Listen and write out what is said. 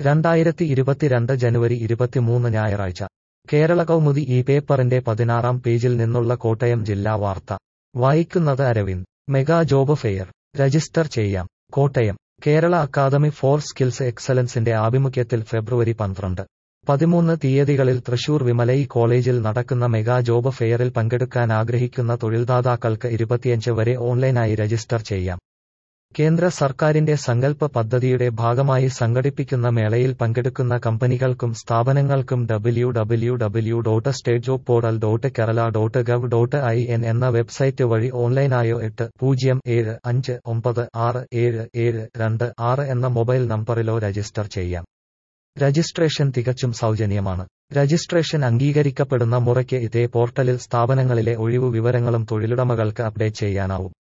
രണ്ടായിരത്തി ഇരുപത്തിരണ്ട് ജനുവരി ഇരുപത്തിമൂന്ന് ഞായറാഴ്ച കേരള കൗമുദി ഈ പേപ്പറിന്റെ പതിനാറാം പേജിൽ നിന്നുള്ള കോട്ടയം ജില്ലാ വാർത്ത വായിക്കുന്നത് Aravind mega job fair register ചെയ്യാം Kottayam Kerala academy for skills എക്സലൻസിന്റെ ആഭിമുഖ്യത്തിൽ ഫെബ്രുവരി പന്ത്രണ്ട് പതിമൂന്ന് തീയതികളിൽ തൃശൂർ വിമലൈ കോളേജിൽ നടക്കുന്ന മെഗാ ജോബ് ഫെയറിൽ പങ്കെടുക്കാൻ ആഗ്രഹിക്കുന്ന തൊഴിൽദാതാക്കൾക്ക് ഇരുപത്തിയഞ്ച് വരെ ഓൺലൈനായി രജിസ്റ്റർ ചെയ്യാം കേന്ദ്ര സർക്കാരിന്റെ സങ്കല്പ പദ്ധതിയുടെ ഭാഗമായി സംഘടിപ്പിക്കുന്ന മേളയിൽ പങ്കെടുക്കുന്ന കമ്പനികൾക്കും സ്ഥാപനങ്ങൾക്കും W W W dot state job portal dot Kerala dot gov dot I N എന്ന വെബ്സൈറ്റ് വഴി ഓൺലൈനായോ എട്ട് പൂജ്യം ഏഴ് അഞ്ച് ഒമ്പത് ആറ് ഏഴ് ഏഴ് രണ്ട് ആറ് എന്ന മൊബൈൽ നമ്പറിലോ രജിസ്റ്റർ ചെയ്യാം രജിസ്ട്രേഷൻ തികച്ചും സൗജന്യമാണ് രജിസ്ട്രേഷൻ അംഗീകരിക്കപ്പെടുന്ന മുറയ്ക്ക് ഇതേ പോർട്ടലിൽ സ്ഥാപനങ്ങളിലെ ഒഴിവു വിവരങ്ങളും തൊഴിലുടമകൾക്ക് അപ്ഡേറ്റ് ചെയ്യാനാവും